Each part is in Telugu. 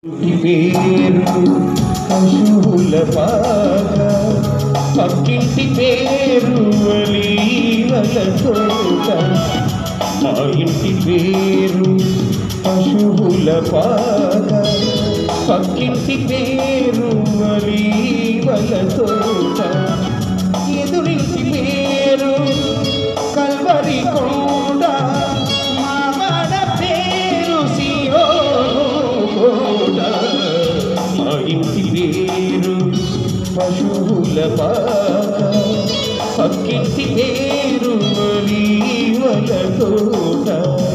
పేరు పశువుల పాక పక్కింటి పేరు అలీవల తోట మా ఇంటి పేరు పశువుల పాక పక్కింటి పేరు అలీవల తోట ఎదురింటి పేరు కల్వరి కోట మామడ పేరు సియోడ మా ఇంటి పేరు పశువుల పాక పక్కింటి పేరు అలీవల తోట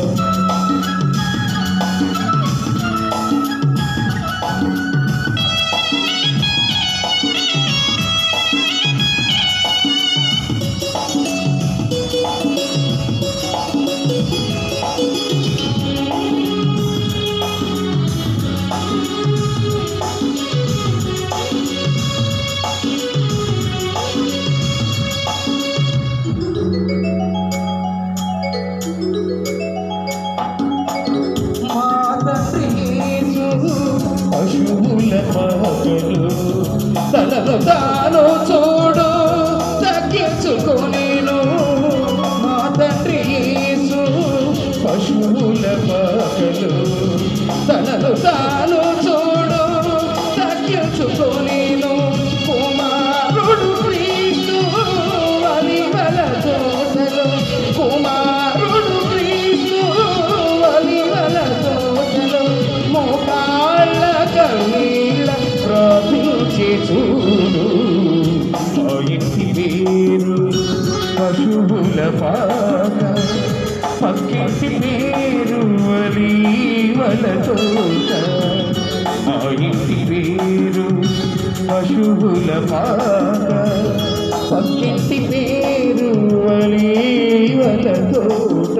మా తండ్రి యేసు పశువుల పాకలు తనను తాను చూడు తగ్గించుకొనేను మా తండ్రి యేసు పశువుల పాకలు తనను తాను చూడు తగ్గించుకొనేను కుమారుడు క్రీస్తు అలివల తోటలో కుమారుడు క్రీస్తు అలివల తోటలో మోకాళ్ళ కన్నీళ్ళ ప్రార్థించే చూడు ఆ ఇంటి పేరు పశువుల పాక పక్కింటి పేరు అలీవల తోట ఆ ఇంటి పేరు పశువుల పాక పక్కింటి పేరు అలీవల తోట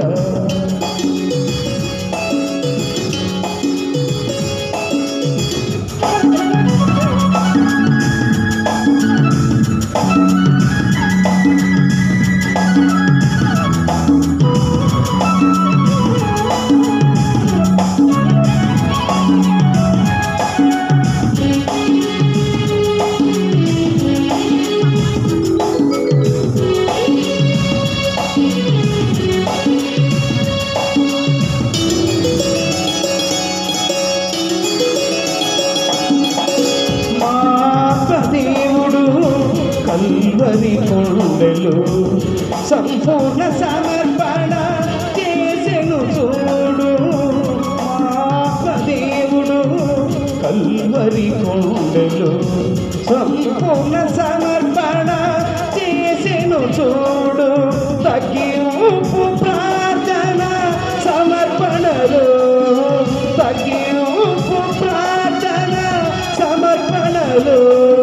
మా దేవుడు కల్వరి కొండలు సంపూర్ణ సమర్పణ చేసెను చూడు మా దేవుడు కల్వరి కొండలు సంపూర్ణ సమర్పణ చేసెను చూడు తగ్గింపు ప్రార్థన సమర్పణలో తగ్గింపు ప్రార్థన సమర్పణలో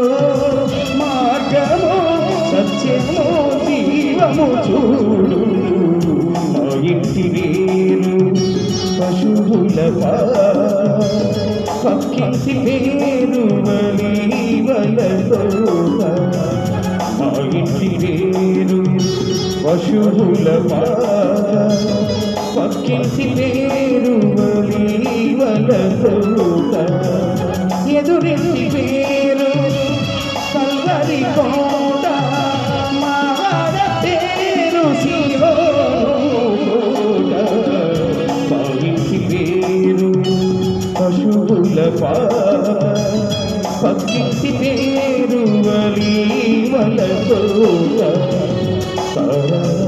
మార్గము సత్యము జీవము చూడు మా ఇంటి వేరు పశువుల పక్కింటి పేరు వలీవల తోట మా ఇంటి వేరు పశువుల పక్కింటి పేరు వలీవల తోట ఎదురింటి పేరు కల్వరి కోట మావాడ పేరు సియోడ మా ఇంటి పేరు పశువుల పక్కింటి పేరు వలీవల తోట